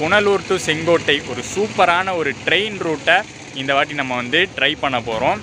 Punalur to Sengottai ஒரு சூப்பரான ஒரு ட்ரெயின் ரூட்டை இந்த வாட்டி நம்ம வந்து ட்ரை பண்ண போகிறோம்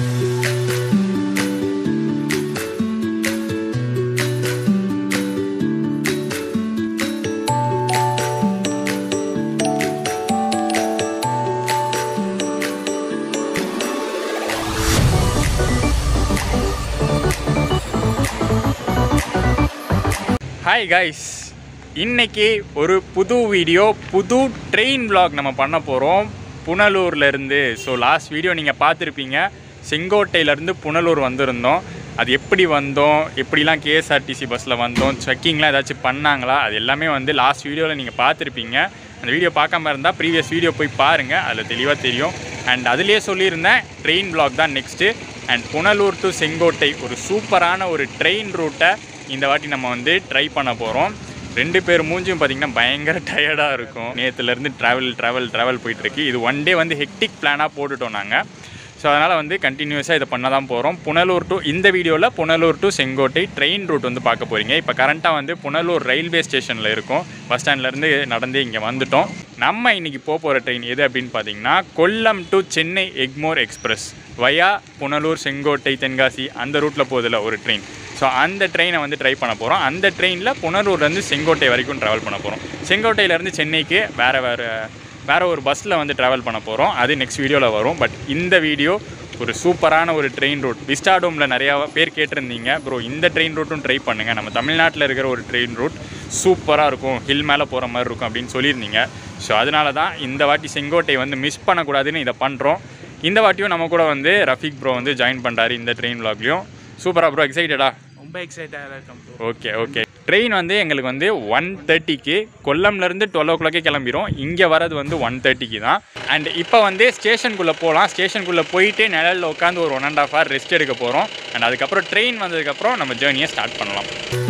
ஹாய் கைஸ் இன்னைக்கு ஒரு புது வீடியோ புது ட்ரெயின் vlog நம்ம பண்ண போகிறோம் புனலூர்லேருந்து ஸோ லாஸ்ட் வீடியோ நீங்கள் பார்த்துருப்பீங்க செங்கோட்டையிலேருந்து புனலூர் வந்திருந்தோம் அது எப்படி வந்தோம் எப்படிலாம் கேஎஸ்ஆர்டிசி பஸ்ஸில் வந்தோம் செக்கிங்லாம் ஏதாச்சும் பண்ணாங்களா அது எல்லாமே வந்து லாஸ்ட் வீடியோவில் நீங்கள் பார்த்துருப்பீங்க அந்த வீடியோ பார்க்காம இருந்தால் ப்ரீவியஸ் வீடியோ போய் பாருங்கள் அதில் தெளிவாக தெரியும் அண்ட் அதுலேயே சொல்லியிருந்தேன் ட்ரெயின் vlog தான் next and Punalur to Sengottai ஒரு சூப்பரான ஒரு ட்ரெயின் ரூட்டை இந்த வாட்டி நம்ம வந்து ட்ரை பண்ண போகிறோம் ரெண்டு பேர் மூஞ்சும் பார்த்திங்கன்னா பயங்கர டயர்டாக இருக்கும் நேற்றுலேருந்து ட்ராவல் ட்ராவல் ட்ராவல் போயிட்டுருக்கு இது ஒன் டே வந்து ஹெக்டிக் பிளானாக போட்டுட்டோம் நாங்கள் ஸோ அதனால் வந்து கண்டினியூஸாக இதை பண்ண தான் போகிறோம் புனலூர் டு இந்த வீடியோவில் Punalur to Sengottai train route வந்து பார்க்க போகிறீங்க இப்போ கரண்ட்டாக வந்து புனலூர் ரயில்வே ஸ்டேஷனில் இருக்கும் பஸ் ஸ்டாண்ட்லேருந்து நடந்து இங்கே வந்துட்டோம் நம்ம இன்றைக்கி போக போகிற ட்ரெயின் எது அப்படின்னு பார்த்தீங்கன்னா Kollam to Chennai Egmore express via Punalur Sengottai Tenkasi அந்த ரூட்டில் போகுதுல ஒரு ட்ரெயின் ஸோ அந்த ட்ரெயினை வந்து ட்ரை பண்ண போகிறோம் அந்த ட்ரெயினில் புனலூர்லேருந்து செங்கோட்டை வரைக்கும் ட்ராவல் பண்ண போகிறோம் செங்கோட்டையிலேருந்து சென்னைக்கு வேறு வேறு வேறு ஒரு பஸ்ஸில் வந்து ட்ராவல் பண்ண போகிறோம் அது நெக்ஸ்ட் வீடியோவில் வரும் பட் இந்த வீடியோ ஒரு சூப்பரான ஒரு ட்ரெயின் ரூட் விஸ்டாடோமில் நிறையா பேர் கேட்டிருந்தீங்க ப்ரோ இந்த ட்ரெயின் ரூட்டும் ட்ரை பண்ணுங்கள் நம்ம தமிழ்நாட்டில் இருக்கிற ஒரு ட்ரெயின் ரூட் சூப்பராக இருக்கும் ஹில் மேலே போகிற மாதிரி இருக்கும் அப்படின்னு சொல்லியிருந்தீங்க ஸோ அதனால தான் இந்த வாட்டி செங்கோட்டை வந்து மிஸ் பண்ணக்கூடாதுன்னு இதை பண்ணுறோம் இந்த வாட்டியும் நம்ம கூட வந்து ரஃபீக் ப்ரோ வந்து ஜாயின் பண்ணுறாரு இந்த ட்ரெயின் vlogலையும் சூப்பராக ப்ரோ எக்ஸைட்டடா ரொம்ப எக்ஸைட்டாக இருக்கும் ப்ரோ ஓகே ஓகே ட்ரெயின் வந்து எங்களுக்கு வந்து ஒன் தேர்ட்டிக்கு கொல்லம்லேருந்து டுவெல் ஓ கிளாக்கே கிளம்பிரும் இங்கே வரது வந்து ஒன் தேர்ட்டிக்கு தான் அண்ட் இப்போ வந்து ஸ்டேஷனுக்குள்ளே போகலாம் ஸ்டேஷனுக்குள்ளே போயிட்டு நிழலில் உட்காந்து ஒரு one and half hour rest எடுக்க போகிறோம் அண்ட் அதுக்கப்புறம் ட்ரெயின் வந்ததுக்கப்புறம் நம்ம ஜேர்னியை ஸ்டார்ட் பண்ணலாம்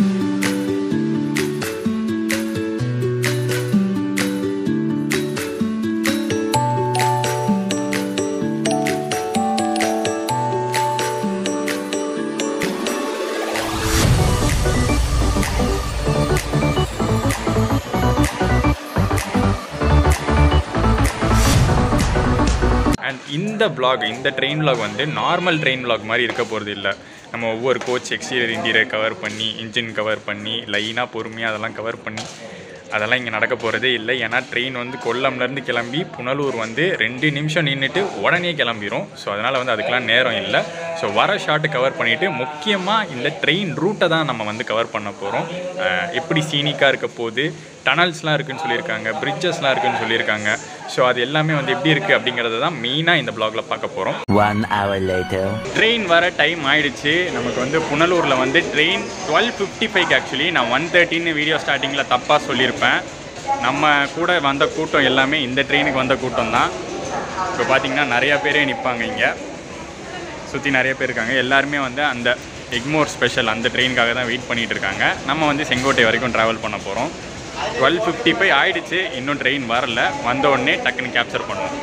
அண்ட் இந்த vlog இந்த ட்ரெயின் vlog வந்து நார்மல் ட்ரெயின் vlog மாதிரி இருக்க போகிறது இல்லை நம்ம ஒவ்வொரு கோச் எக்ஸ்டீரியர் இன்டீரியர் கவர் பண்ணி இன்ஜின் கவர் பண்ணி லைனாக பொறுமையாக அதெல்லாம் கவர் பண்ணி அதெல்லாம் இங்கே நடக்க போகிறதே இல்லை ஏன்னா ட்ரெயின் வந்து கொல்லம்லேருந்து கிளம்பி புனலூர் வந்து ரெண்டு நிமிஷம் நின்றுட்டு உடனே கிளம்பிரும் ஸோ அதனால் வந்து அதுக்கெலாம் நேரம் இல்லை ஸோ வர ஷாட்டு கவர் பண்ணிவிட்டு முக்கியமாக இந்த ட்ரெயின் ரூட்டை தான் நம்ம வந்து கவர் பண்ண போகிறோம் எப்படி சீனிக்காக இருக்க போகுது டனல்ஸ்லாம் இருக்குன்னு சொல்லியிருக்காங்க பிரிட்ஜஸ்லாம் இருக்குன்னு சொல்லியிருக்காங்க ஸோ அது எல்லாமே வந்து எப்படி இருக்குது அப்படிங்கிறத தான் மெயினாக இந்த ப்ளாகில் பார்க்க போகிறோம் One hour later. ட்ரெயின் வர டைம் ஆயிடுச்சு நமக்கு வந்து புனலூரில் வந்து train twelve fifty five actually நான் ஒன் தேர்ட்டின்னு வீடியோ ஸ்டார்டிங்கில் தப்பாக சொல்லியிருப்பேன் நம்ம கூட வந்த கூட்டம் எல்லாமே இந்த ட்ரெயினுக்கு வந்த கூட்டம் தான் இப்போ பார்த்தீங்கன்னா நிறையா பேரே நிற்பாங்க இங்கே சுற்றி நிறைய பேர் இருக்காங்க எல்லாருமே வந்து அந்த எக்மோர் ஸ்பெஷல் அந்த ட்ரெயினுக்காக தான் வெயிட் பண்ணிகிட்டு இருக்காங்க நம்ம வந்து செங்கோட்டை வரைக்கும் ட்ராவல் பண்ண போகிறோம் டுவெல் ஃபிஃப்டி ஃபைவ் ஆயிடுச்சு இன்னும் ட்ரெயின் வரல வந்த உடனே டக்குன்னு கேப்சர் பண்ணுவோம்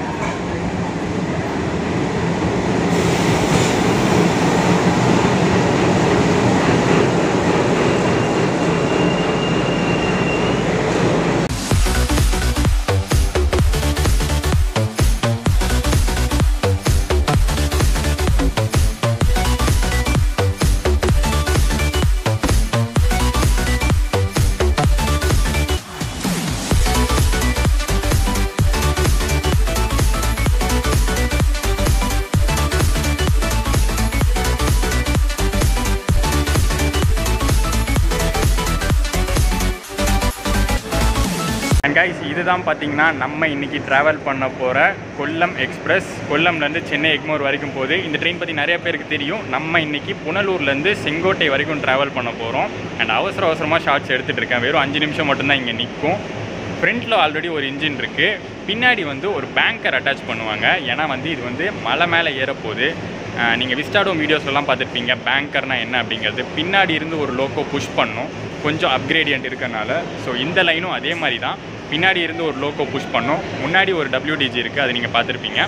அண்ட் கைஸ் இதுதான் பார்த்தீங்கன்னா நம்ம இன்னைக்கு ட்ராவல் பண்ண போகிற கொல்லம் எக்ஸ்பிரஸ் கொல்லம்லேருந்து சென்னை எக்மோர் வரைக்கும் போகுது இந்த ட்ரெயின் பற்றி நிறைய பேருக்கு தெரியும் நம்ம இன்னைக்கு புனலூர்லேருந்து செங்கோட்டை வரைக்கும் ட்ராவல் பண்ண போகிறோம் அண்ட் அவசர அவசரமாக ஷார்ட்ஸ் எடுத்துகிட்டு இருக்கேன் வெறும் அஞ்சு நிமிஷம் மட்டும்தான் இங்கே நிற்கும் ஃப்ரண்ட்டில் ஆல்ரெடி ஒரு இன்ஜின் இருக்குது பின்னாடி வந்து ஒரு பேங்கர் அட்டாச் பண்ணுவாங்க ஏன்னா வந்து இது வந்து மலை மேலே ஏறப்போகுது நீங்கள் விஸ்டாடோம் வீடியோஸ்லாம் பார்த்துருப்பீங்க பேங்கர்னால் என்ன அப்படிங்கிறது பின்னாடி இருந்து ஒரு லோக்கோ புஷ் பண்ணும் கொஞ்சம் அப்கிரேடியன்ட் இருக்கனால ஸோ இந்த லைனும் அதே மாதிரி தான் பின்னாடி இருந்து ஒரு லோக்கோ புஷ் பண்ணும் முன்னாடி ஒரு WDG இருக்குது அது நீங்கள் பார்த்துருப்பீங்க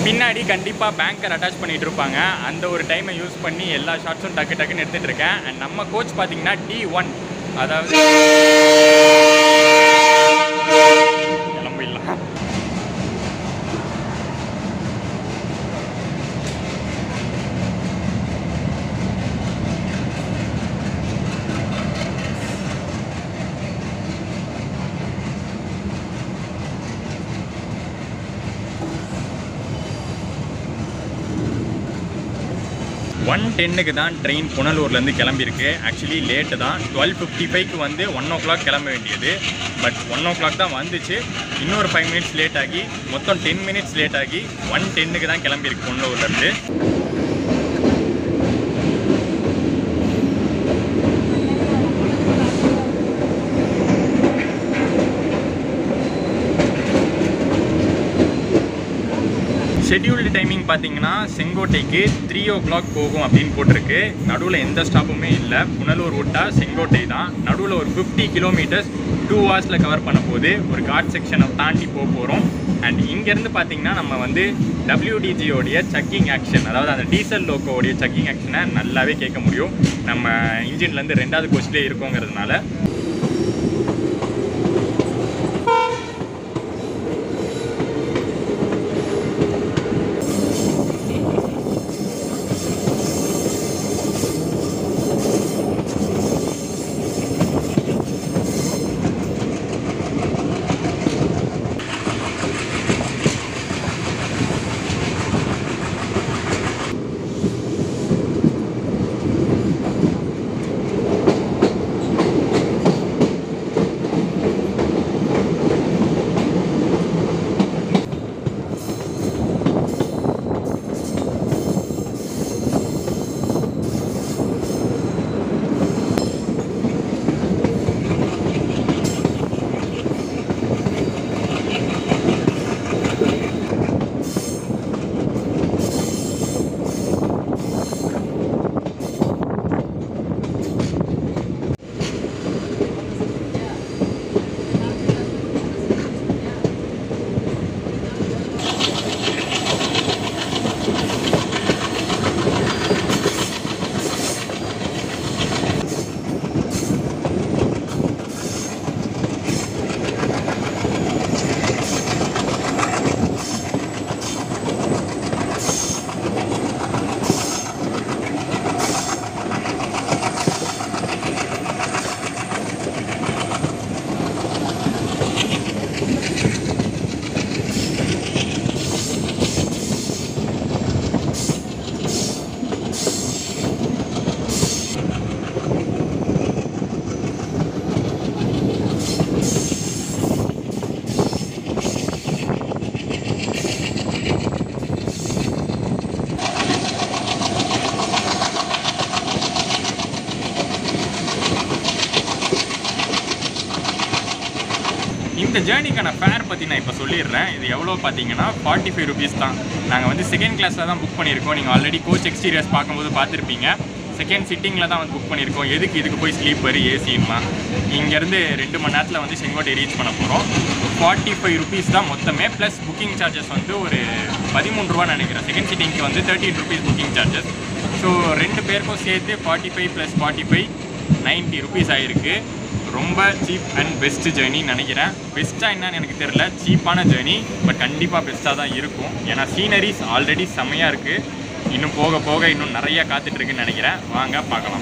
பின்னாடி கண்டிப்பாக பேங்கர் அட்டாச் பண்ணிட்டு இருப்பாங்க அந்த ஒரு டைமை யூஸ் பண்ணி எல்லா ஷார்ட்ஸும் டக்கு டக்குன்னு எடுத்துகிட்டு இருக்கேன் அண்ட் நம்ம கோச் பார்த்தீங்கன்னா டி ஒன் அதாவது கிளம்பிடலாம் ஒன் டென்னுக்கு தான் ட்ரெயின் புனலூர்லேருந்து கிளம்பியிருக்கு ஆக்சுவலி லேட்டு தான் டுவெல் ஃபிஃப்டி ஃபைவ்க்கு வந்து ஒன் ஓ கிளாக் கிளம்ப வேண்டியது பட் ஒன் ஓ கிளாக் தான் வந்துச்சு இன்னொரு ஃபைவ் மினிட்ஸ் லேட் ஆகி மொத்தம் டென் மினிட்ஸ் லேட் ஆகி ஒன் டென்னுக்கு தான் கிளம்பியிருக்கு புனலூர்லேருந்து ஷெட்யூல்டு டைமிங் பார்த்தீங்கன்னா செங்கோட்டைக்கு த்ரீ ஓ கிளாக் போகும் அப்படின்னு போட்டிருக்கு நடுவில் எந்த ஸ்டாப்புமே இல்லை புனலூர் விட்டா செங்கோட்டை தான் நடுவில் ஒரு ஃபிஃப்டி கிலோமீட்டர்ஸ் டூ ஹவர்ஸில் கவர் பண்ண போது ஒரு காட் செக்ஷனை தாண்டி போக போகிறோம் அண்ட் இங்கேருந்து பார்த்தீங்கன்னா நம்ம வந்து டபிள்யூடிஜியோடைய சக்கிங் ஆக்ஷன் அதாவது அந்த டீசல் லோக்கோடைய சக்கிங் ஆக்ஷனை நல்லாவே கேட்க முடியும் நம்ம இன்ஜின்லேருந்து ரெண்டாவது கோஸ்ட்லேயே இருக்கோங்கிறதுனால இந்த ஜேர்னிக்கான ஃபேர் பற்றி நான் இப்போ சொல்லிடுறேன் இது எவ்வளோ பார்த்தீங்கன்னா ஃபார்ட்டி ஃபைவ் ருபீஸ் தான் நாங்கள் வந்து செகண்ட் கிளாஸில் தான் புக் பண்ணியிருக்கோம் நீங்கள் ஆல்ரெடி கோச் எக்ஸ்பீரியன்ஸ் பார்க்கும்போது பார்த்துருப்பீங்க செகண்ட் சிட்டிங்கில் தான் வந்து புக் பண்ணியிருக்கோம் எதுக்கு இதுக்கு போய் ஸ்லீப்பர் ஏசின்னா இங்கேருந்து ரெண்டு மணி நேரத்தில் வந்து செங்கோட்டை ரீச் பண்ண போகிறோம் ஃபார்ட்டி ஃபைவ் ருபீஸ் தான் மொத்தமே ப்ளஸ் புக்கிங் சார்ஜஸ் வந்து ஒரு பதிமூணு ரூபா நினைக்கிறேன் செகண்ட் சிட்டிங்க்கு வந்து thirteen rupees booking charges so ரெண்டு பேருக்கும் சேர்த்து forty five plus forty five ninety rupees ஆகிருக்கு ரொம்ப சீப் அண்ட் பெஸ்ட் ஜேர்னி நினைக்கிறேன் பெஸ்ட்டாக என்னன்னு எனக்கு தெரியல சீப்பான ஜேர்னி பட் கண்டிப்பாக பெஸ்ட்டாக தான் இருக்கும் ஏன்னா சீனரிஸ் ஆல்ரெடி செம்மையாக இருக்குது இன்னும் போக போக இன்னும் நிறைய காத்துட்டு இருக்குன்னு நினைக்கிறேன் வாங்க பார்க்கலாம்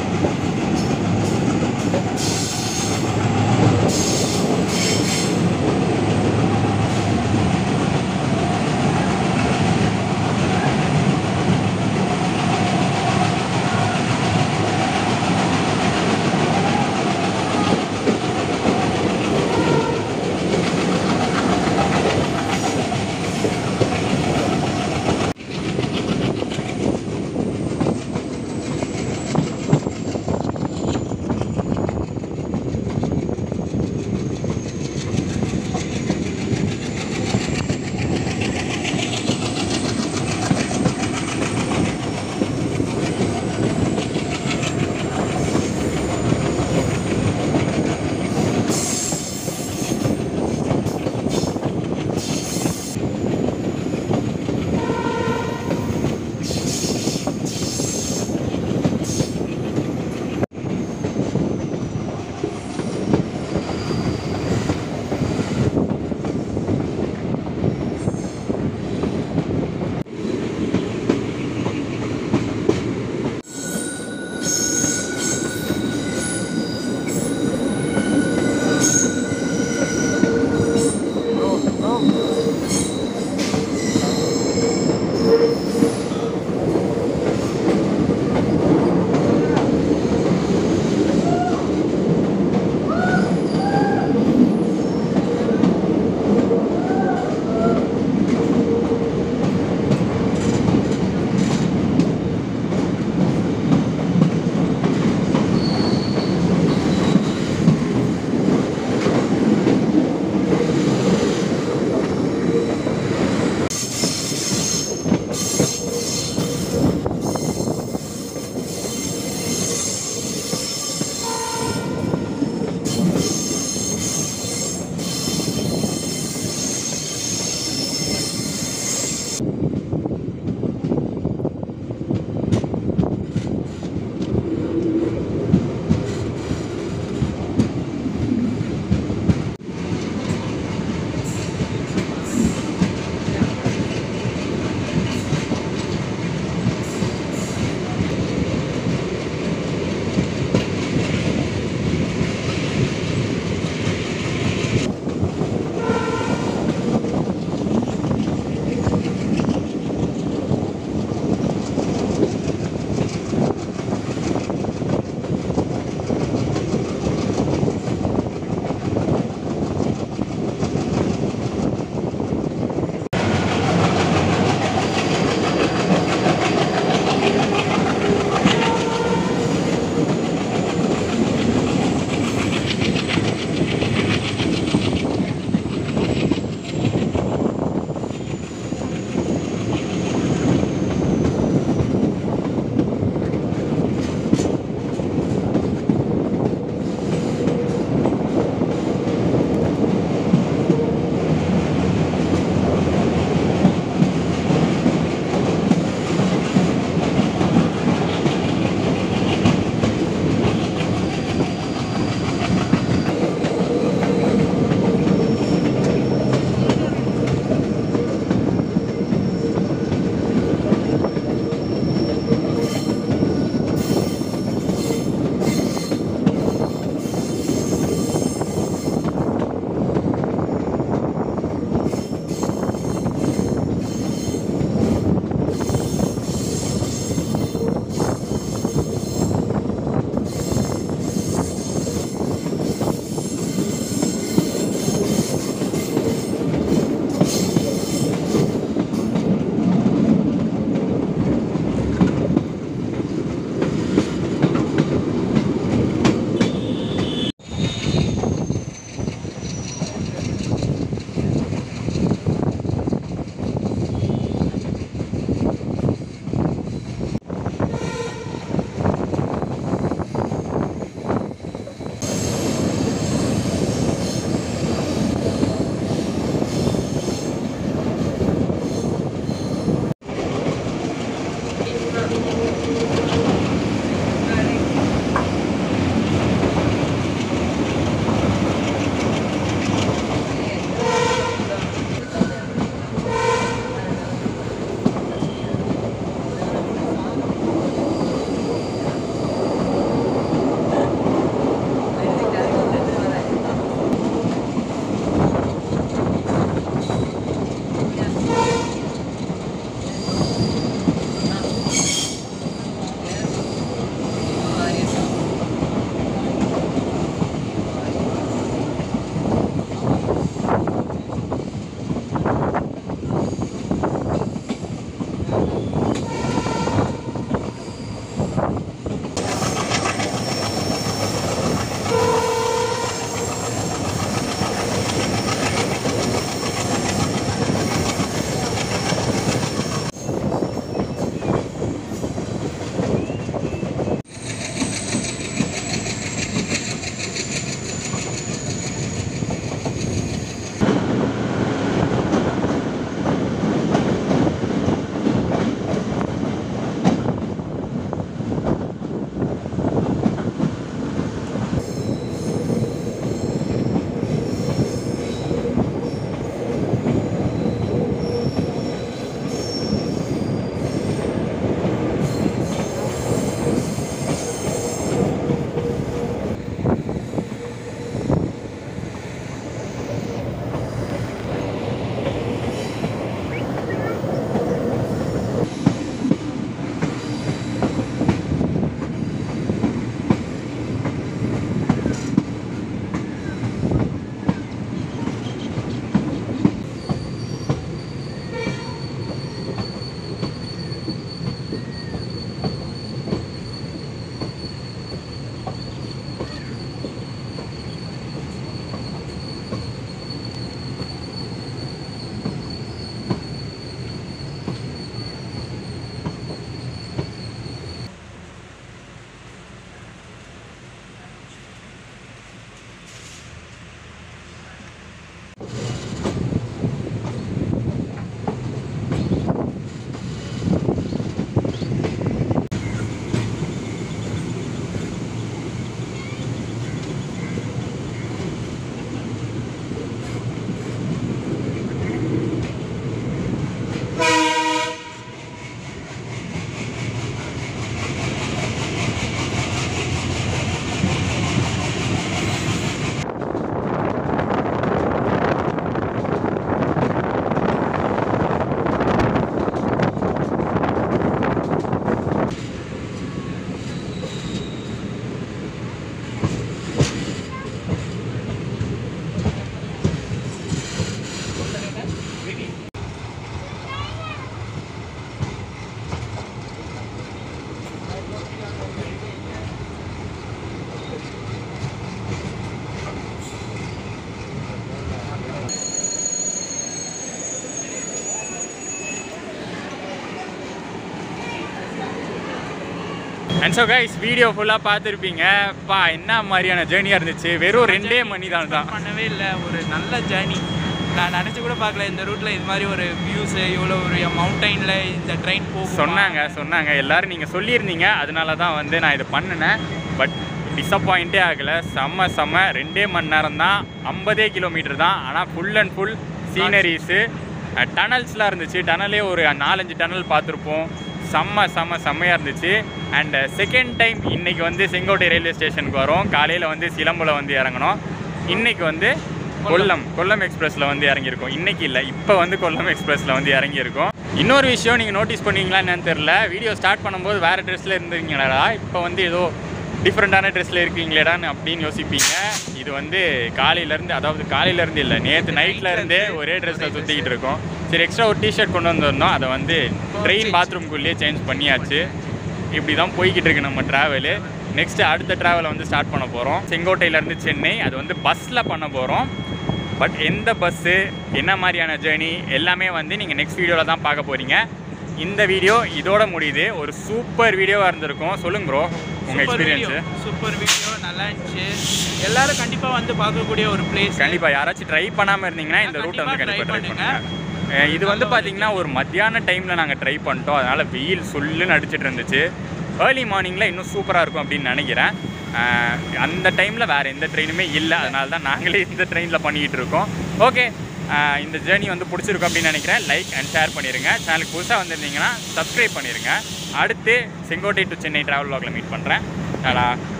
அண்ட் ஸோ கைஸ் வீடியோ ஃபுல்லாக பார்த்துருப்பீங்க பா என்ன மாதிரியான ஜேர்னியாக இருந்துச்சு வெறும் ரெண்டே மணி தான் தான் பண்ணவே இல்லை ஒரு நல்ல ஜேர்னி நான் நினச்சி கூட பார்க்கல இந்த ரூட்டில் இது மாதிரி ஒரு வியூஸு இவ்வளோ ஒரு மவுண்டைனில் இந்த ட்ரெயின் போகும் சொன்னாங்க சொன்னாங்க எல்லாரும் நீங்கள் சொல்லியிருந்தீங்க அதனால தான் வந்து நான் இது பண்ணினேன் பட் டிசப்பாயிண்ட்டே ஆகலை செம்ம செம்ம ரெண்டே மணி நேரம் தான் ஐம்பதே கிலோமீட்டர் தான் ஆனால் ஃபுல் அண்ட் ஃபுல் சீனரிஸு டனல்ஸ்லாம் இருந்துச்சு டனலே ஒரு நாலஞ்சு டனல் பார்த்துருப்போம் செம்ம செம்ம செம்மையாக இருந்துச்சு அண்ட் செகண்ட் டைம் இன்னைக்கு வந்து செங்கோட்டை ரயில்வே ஸ்டேஷனுக்கு வரோம் காலையில் வந்து சிலம்புல வந்து இறங்கணும் இன்னைக்கு வந்து கொல்லம் கொல்லம் எக்ஸ்பிரஸில் வந்து இறங்கியிருக்கோம் இன்னைக்கு இல்லை இப்போ வந்து கொல்லம் எக்ஸ்பிரஸில் வந்து இறங்கியிருக்கோம் இன்னொரு விஷயம் நீங்கள் நோட்டீஸ் பண்ணீங்களா என்னன்னு தெரில வீடியோ ஸ்டார்ட் பண்ணும்போது வேறு ட்ரெஸ்ஸில் இருந்தீங்களா இப்போ வந்து ஏதோ டிஃப்ரெண்ட்டான ட்ரெஸ்ஸில் இருக்கீங்களேடான்னு அப்படின்னு யோசிப்பீங்க இது வந்து காலையிலேருந்து அதாவது காலையிலேருந்து இல்லை நேற்று நைட்டில் இருந்தே ஒரே ட்ரெஸ்ஸில் சுற்றிக்கிட்டு இருக்கோம் சரி எக்ஸ்ட்ரா ஒரு டிஷர்ட் கொண்டு வந்திருந்தோம் அதை வந்து ட்ரெயின் பாத்ரூம்குள்ளேயே சேஞ்ச் பண்ணியாச்சு இப்படி தான் போய்கிட்டு இருக்கு நம்ம ட்ராவலு நெக்ஸ்ட் அடுத்த ட்ராவலை வந்து ஸ்டார்ட் பண்ண போகிறோம் செங்கோட்டையிலேருந்து சென்னை அது வந்து பஸ்ஸில் பண்ண போகிறோம் பட் எந்த பஸ்ஸு என்ன மாதிரியான ஜேர்னி எல்லாமே வந்து நீங்கள் நெக்ஸ்ட் வீடியோவில் தான் பார்க்க போகிறீங்க இந்த வீடியோ இதோட முடியுது ஒரு சூப்பர் வீடியோவாக இருந்திருக்கும் சொல்லுங்க ப்ரோ உங்கள் எக்ஸ்பீரியன்ஸு சூப்பர் வீடியோ நல்லா இருந்துச்சு எல்லாரும் கண்டிப்பாக வந்து பார்க்கக்கூடிய ஒரு பிளேஸ் கண்டிப்பாக யாராச்சும் ட்ரை பண்ணாமல் இருந்தீங்கன்னா இந்த ரூட்டை வந்து கண்டிப்பா கண்டிப்பாக ட்ரை try பண்ணுங்க அஹ் இது வந்து பார்த்தீங்கன்னா ஒரு மத்தியான டைமில் நாங்கள் ட்ரை பண்ணிட்டோம் அதனால் வெயில் சுல்லுன்னு அடிச்சிட்டு இருந்துச்சு ஏர்லி மார்னிங்கில் இன்னும் சூப்பராக இருக்கும் அப்படின்னு நினைக்கிறேன் அஹ் அந்த டைமில் வேறு எந்த ட்ரெயினுமே இல்லை அதனால தான் நாங்களே இந்த ட்ரெயினில் பண்ணிக்கிட்டு இருக்கோம் ஓகே இந்த ஜேர்னி வந்து பிடிச்சிருக்கும் அப்படின்னு நினைக்கிறேன் லைக் அண்ட் ஷேர் பண்ணிடுங்க சேனலுக்கு புதுசாக வந்திருந்தீங்கன்னா சப்ஸ்கிரைப் பண்ணிடுங்க அடுத்து செங்கோட்டை டு சென்னை ட்ராவல் வாக்கில் மீட் பண்ணுறேன்